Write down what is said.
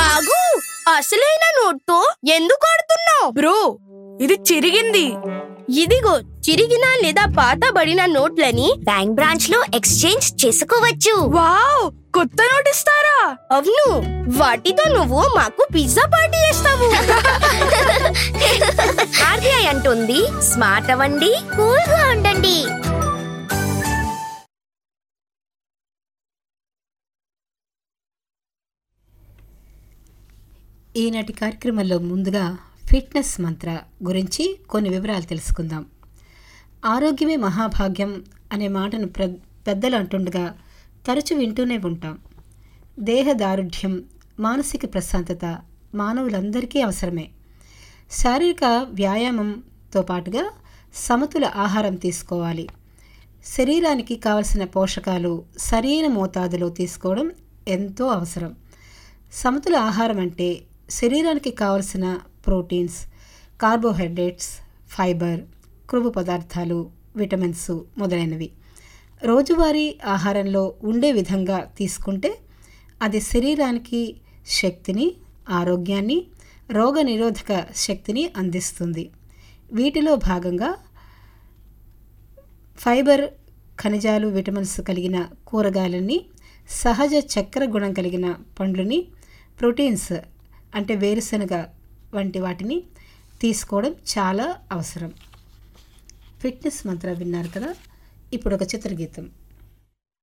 ఆగు అసలైన నోట్తో ఎందుకు ఆడుతున్నావు బ్రో ఇది చిరిగింది ఇదిగో చిరిగిన లేదా పాతబడిన నోట్లని బ్యాంక్ బ్రాంచ్ లో ఎక్స్చేంజ్ చేసుకోవచ్చు వావ్ కొత్త నోట్ ఇస్తారా అవును వాటితో నువ్వు మాకు పిజ్జా పార్టీ చేస్తావు ఆర్బీఐ అంటుంది స్మార్ట్ అవ్వండి కూల్ గా ఉండండి ఈనాటి కార్యక్రమంలో ముందుగా ఫిట్నెస్ మంత్ర గురించి కొన్ని వివరాలు తెలుసుకుందాం ఆరోగ్యమే మహాభాగ్యం అనే మాటను ప్ర పెద్దలు అంటుండగా తరచు వింటూనే ఉంటాం దేహ దారుఢ్యం మానసిక ప్రశాంతత మానవులందరికీ అవసరమే శారీరక వ్యాయామంతో పాటుగా సమతుల ఆహారం తీసుకోవాలి శరీరానికి కావలసిన పోషకాలు సరైన మోతాదులో తీసుకోవడం ఎంతో అవసరం సమతుల ఆహారం అంటే శరీరానికి కావలసిన ప్రోటీన్స్ కార్బోహైడ్రేట్స్ ఫైబర్ క్రొవ్వు పదార్థాలు విటమిన్స్ మొదలైనవి రోజువారీ ఆహారంలో ఉండే విధంగా తీసుకుంటే అది శరీరానికి శక్తిని ఆరోగ్యాన్ని రోగ నిరోధక శక్తిని అందిస్తుంది వీటిలో భాగంగా ఫైబర్ ఖనిజాలు విటమిన్స్ కలిగిన కూరగాయలని సహజ చక్కెర గుణం కలిగిన పండ్లని ప్రోటీన్స్ అంటే వేరుశనగ వంటి వాటిని తీసుకోవడం చాలా అవసరం ఫిట్నెస్ మంత్ర విన్నారు కదా ఇప్పుడు ఒక చిత్రగీతం